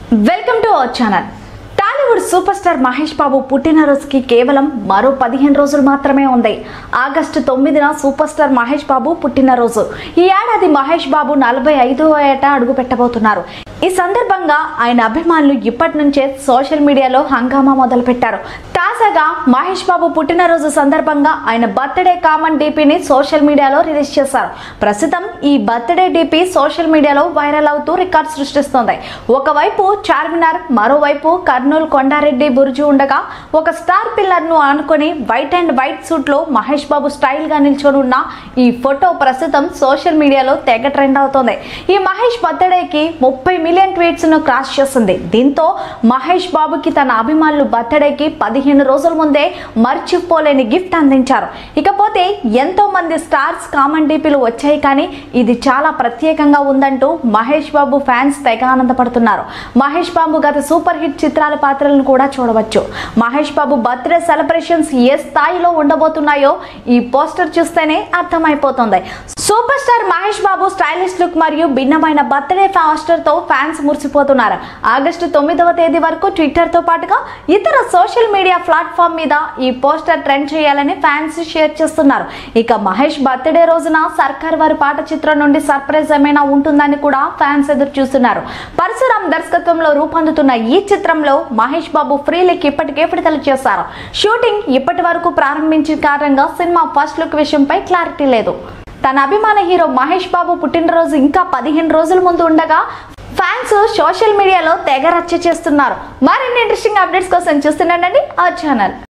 welcome to our channel Tollywood superstar Mahesh Babu పుట్టినరోజుకి కేవలం మరో పదిహేను రోజులు మాత్రమే ఉంది ఆగస్టు తొమ్మిదిన సూపర్ స్టార్ మహేష్ బాబు పుట్టినరోజు ఈ ఏడాది మహేష్ బాబు నలభై ఐదవ ఏట అడుగు పెట్టబోతున్నారు ఈ సందర్భంగా ఆయన అభిమానులు ఇప్పటి నుంచే సోషల్ మీడియాలో హంగామా మొదలుపెట్టారు తాజాగా మహేష్ బాబు పుట్టినరోజు సందర్భంగా ఆయన బర్త్డే కామన్ డీపీని సోషల్ మీడియాలో రిలీజ్ చేశారు ప్రస్తుతం ఈ birthday DP social media viral అవుతూ రికార్డ్ సృష్టిస్తోంది ఒకవైపు చార్మినార్ మరోవైపు కర్నూలు కొండారెడ్డి బురుజు ఉండగా ఒక స్టార్ పిల్లర్ ను ఆనుకొని వైట్ అండ్ వైట్ సూట్ లో మహేష్ బాబు స్టైల్ గా నిల్చొని ఉన్న ఈ ఫోటో ప్రస్తుతం సోషల్ మీడియాలో తెగ ట్రెండ్ అవుతోంది ఈ మహేష్ బర్త్డేకి ముప్పై మిలియన్ ట్వీట్స్ ను క్రాస్ చేస్తుంది దీంతో మహేష్ బాబుకి తన అభిమానులు బర్త్డేకి పదిహేను రోజుల ముందే మర్చిపోలేని గిఫ్ట్ అందించారు ఇకపోతే ఎంతో మంది స్టార్స్ కామన్ డీపీలు వచ్చాయి కానీ ఇది చాలా ప్రత్యేకంగా ఉందంటూ మహేష్ బాబు ఫ్యాన్స్ తెగ ఆనందపడుతున్నారు మహేష్ బాబు గత సూపర్ హిట్ చిత్రాల పాత్రలను కూడా చూడవచ్చు మహేష్ బాబు బర్త్డే సెలబ్రేషన్స్ ఏ స్థాయిలో ఉండబోతున్నాయో ఈ పోస్టర్ చూస్తేనే అర్థమైపోతుంది superstar Mahesh Babu stylish look మరియు భిన్నమైన బర్త్డే పోస్టర్ తో ఫ్యాన్స్ మురిసిపోతున్నారు ఆగస్టు తొమ్మిదవ తేదీ వరకు ట్విట్టర్ తో పాటుగా ఇతర సోషల్ మీడియా ప్లాట్ఫామ్ మీద ఈ పోస్టర్ ట్రెండ్ చేయాలని ఫ్యాన్స్ షేర్ చేస్తున్నారు ఇక మహేష్ బర్త్డే రోజున సర్కార్ వారి పాట చిత్రం నుండి సర్ప్రైజ్ ఏమైనా ఉంటుందని కూడా ఫ్యాన్స్ ఎదురు చూస్తున్నారు పరశురామ్ దర్శకత్వంలో రూపొందుతున్న ఈ చిత్రంలో మహేష్ బాబు ఫ్రీ లిక్ ఇప్పటికే విడుదల చేశారు షూటింగ్ ఇప్పటి వరకు ప్రారంభించిన కారణంగా సినిమా ఫస్ట్ లుక్ విషయంపై క్లారిటీ లేదు తన అభిమాన హీరో మహేష్ బాబు పుట్టినరోజు ఇంకా పదిహేను రోజుల ముందు ఉండగా ఫ్యాన్స్ సోషల్ మీడియాలో తెగ రచ్చ చేస్తున్నారు మరిన్ని ఇంట్రెస్టింగ్ అప్డేట్స్ కోసం చూస్తుండండి ఆ ఛానల్